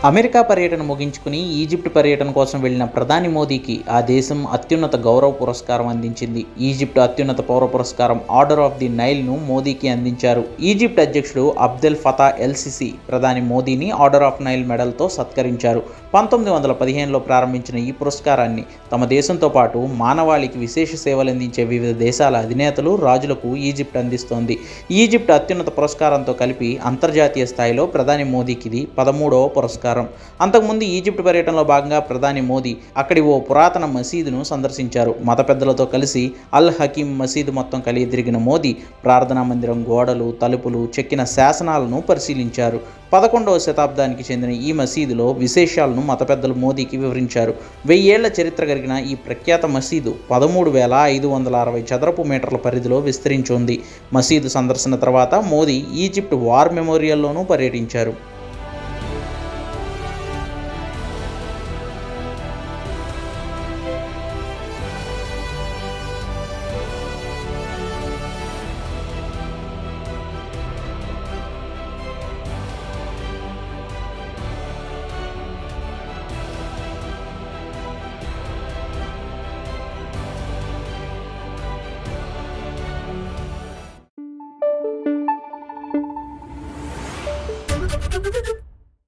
America పర్యటన ముగించుకుని Egypt పర్యటన కోసం వెళ్లిన ప్రధాని మోదీకి ఆ దేశం అత్యున్నత గౌరవ పురస్కారం అందించింది ఈజిప్ట్ అత్యున్నత పౌర పురస్కారం ఆర్డర్ ఆఫ్ ది నైల్ను మోదీకి అందించారు ఈజిప్ట్ అధ్యక్షుడు అబ్దెల్ ఫతా ఎల్సిసి ప్రధాని మోదీని ఆర్డర్ ఆఫ్ నైల్ మెడల్తో సత్కరించారు పంతొమ్మిది వందల పదిహేనులో ప్రారంభించిన ఈ పురస్కారాన్ని తమ దేశంతో పాటు మానవాళికి విశేష సేవలు అందించే వివిధ దేశాల అధినేతలు రాజులకు ఈజిప్ట్ అందిస్తోంది ఈజిప్ట్ అత్యున్నత పురస్కారంతో కలిపి అంతర్జాతీయ స్థాయిలో ప్రధాని మోదీకి ఇది పదమూడవ పురస్కారం అంతకుముందు ఈజిప్ట్ పర్యటనలో భాగంగా ప్రధాని మోదీ అక్కడి ఓ పురాతన మసీదును సందర్శించారు మత పెద్దలతో కలిసి అల్ హకీం మసీదు మొత్తం కలిగి తిరిగిన మోదీ ప్రార్థనా మందిరం గోడలు తలుపులు చెక్కిన శాసనాలను పరిశీలించారు పదకొండవ శతాబ్దానికి చెందిన ఈ మసీదులో విశేషాలను మత పెద్దలు మోదీకి వివరించారు వెయ్యేళ్ల చరిత్ర కలిగిన ఈ ప్రఖ్యాత మసీదు పదమూడు వేల ఐదు వందల అరవై చదరపు మీటర్ల పరిధిలో విస్తరించి ఉంది మసీదు సందర్శన తర్వాత మోదీ ఈజిప్ట్ వార్ మెమోరియల్లోనూ పర్యటించారు Thank you.